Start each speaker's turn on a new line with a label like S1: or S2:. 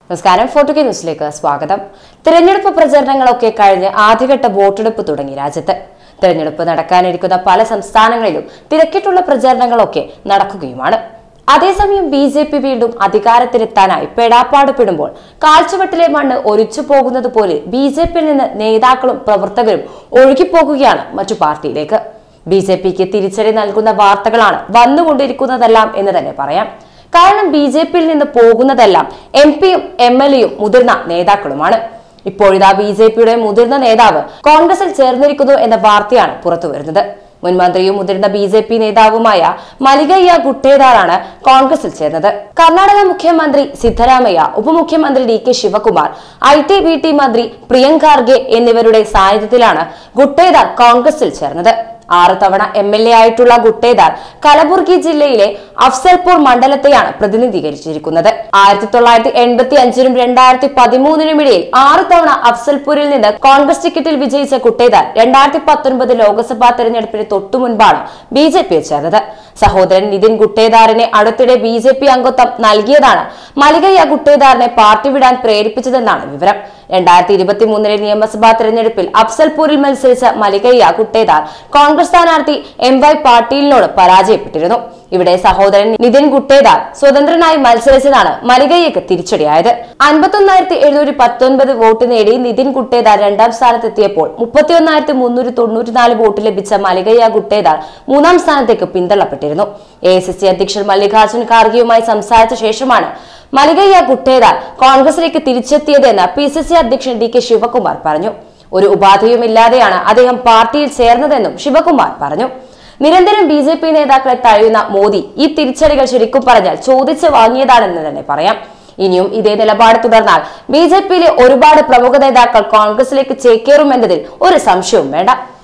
S1: നമസ്കാരം ഫോർട്ടുകെ ന്യൂസിലേക്ക് സ്വാഗതം തിരഞ്ഞെടുപ്പ് പ്രചരണങ്ങളൊക്കെ കഴിഞ്ഞ് ആദ്യഘട്ട വോട്ടെടുപ്പ് തുടങ്ങി രാജ്യത്ത് തിരഞ്ഞെടുപ്പ് നടക്കാനിരിക്കുന്ന പല സംസ്ഥാനങ്ങളിലും തിരക്കിട്ടുള്ള പ്രചരണങ്ങളൊക്കെ നടക്കുകയുമാണ് അതേസമയം ബി ജെ പി വീണ്ടും അധികാരത്തിലെത്താനായി പെടാപ്പാട് പെടുമ്പോൾ കാൽച്ചുവട്ടിലെ മണ്ണ് ഒലിച്ചു പോകുന്നത് പോലെ ബി ജെ പിയിൽ നിന്ന് നേതാക്കളും പ്രവർത്തകരും ഒഴുകിപ്പോകുകയാണ് മറ്റു പാർട്ടിയിലേക്ക് ബി ജെ പിക്ക് തിരിച്ചടി നൽകുന്ന വാർത്തകളാണ് വന്നുകൊണ്ടിരിക്കുന്നതെല്ലാം എന്ന് തന്നെ പറയാം കാരണം ബി ജെ പിയിൽ നിന്ന് പോകുന്നതെല്ലാം എം പിയും എം എൽ എയും മുതിർന്ന നേതാക്കളുമാണ് ഇപ്പോഴിതാ ബി ജെ പിയുടെ മുതിർന്ന നേതാവ് കോൺഗ്രസിൽ ചേർന്നിരിക്കുന്നു എന്ന വാർത്തയാണ് പുറത്തു വരുന്നത് മുൻ മന്ത്രിയും മുതിർന്ന ബി ജെ പി നേതാവുമായ മലികയ്യ ഗുട്ടേദാറാണ് കോൺഗ്രസിൽ ചേർന്നത് കർണാടക മുഖ്യമന്ത്രി സിദ്ധരാമയ്യ ഉപമുഖ്യമന്ത്രി D K Shivakumar I T B T മന്ത്രി പ്രിയങ്ക് ഖാർഗെ എന്നിവരുടെ സാന്നിധ്യത്തിലാണ് ഗുട്ടേദാർ കോൺഗ്രസിൽ ചേർന്നത് ആറ് തവണ എം എൽ എ ആയിട്ടുള്ള ഗുട്ടേദാർ കലബുർഗി ജില്ലയിലെ അഫ്സൽപൂർ മണ്ഡലത്തെയാണ് പ്രതിനിധീകരിച്ചിരിക്കുന്നത് ആയിരത്തി തൊള്ളായിരത്തി എൺപത്തി അഞ്ചിനും രണ്ടായിരത്തി പതിമൂന്നിനും ഇടയിൽ ആറ് തവണ അഫ്സൽപൂരിൽ നിന്ന് കോൺഗ്രസ് ടിക്കറ്റിൽ വിജയിച്ച ഗുട്ടേദാർ രണ്ടായിരത്തി പത്തൊൻപത് ലോക്സഭാ തെരഞ്ഞെടുപ്പിന് തൊട്ടു മുൻപാണ് ബി ജെ പിയിൽ ചേർന്നത് സഹോദരൻ നിതിൻ ഗുട്ടേദാറിനെ അടുത്തിടെ ബി ജെ പി അംഗത്വം നൽകിയതാണ് മലികയ്യ ഗുട്ടേദാറിനെ പാർട്ടി വിടാൻ പ്രേരിപ്പിച്ചതെന്നാണ് വിവരം രണ്ടായിരത്തി ഇരുപത്തി മൂന്നിലെ നിയമസഭാ തെരഞ്ഞെടുപ്പിൽ അഫ്സൽപൂരിൽ മത്സരിച്ച മലികയ്യ ഗുട്ടേദാർ കോൺഗ്രസ് സ്ഥാനാർത്ഥി എം വൈ പാട്ടീലിനോട് പരാജയപ്പെട്ടിരുന്നു ഇവിടെ സഹോദരൻ നിതിൻ ഗുട്ടേദാർ സ്വതന്ത്രനായി മത്സരിച്ചതാണ് മലികയ്യക്ക് തിരിച്ചടിയായത് അൻപത്തൊന്നായിരത്തി എഴുന്നൂറ്റി പത്തൊൻപത് വോട്ട് നേടി നിതിൻ ഗുട്ടേദാർ രണ്ടാം സ്ഥാനത്തെത്തിയപ്പോൾ മുപ്പത്തിയൊന്നായിരത്തി മുന്നൂറ്റി തൊണ്ണൂറ്റിനാല് വോട്ട് ലഭിച്ച മലികയ്യ ഗുട്ടേദാർ മൂന്നാം സ്ഥാനത്തേക്ക് പിന്തള്ളപ്പെട്ടിരുന്നു എ എസ് എസ് സി അധ്യക്ഷൻ മല്ലികാർജുൻ ഖാർഗെയുമായി സംസാരിച്ച ശേഷമാണ് മലികയ്യ ഗുട്ടേദാർ കോൺഗ്രസിലേക്ക് തിരിച്ചെത്തിയതെന്ന് പി സി സി അധ്യക്ഷൻ ഡി കെ ശിവകുമാർ പറഞ്ഞു ഒരു ഉപാധിയുമില്ലാതെയാണ് അദ്ദേഹം പാർട്ടിയിൽ ചേർന്നതെന്നും ശിവകുമാർ പറഞ്ഞു നിരന്തരം ബി ജെ പി നേതാക്കളെ തഴയുന്ന മോദി ഈ തിരിച്ചടികൾ ശരിക്കും പറഞ്ഞാൽ ചോദിച്ചു വാങ്ങിയതാണെന്ന് തന്നെ പറയാം ഇനിയും ഇതേ നിലപാട് തുടർന്നാൽ ബി ജെ പിയിലെ ഒരുപാട് പ്രമുഖ നേതാക്കൾ കോൺഗ്രസിലേക്ക് ചേക്കേറുമെന്നതിൽ ഒരു സംശയവും വേണ്ട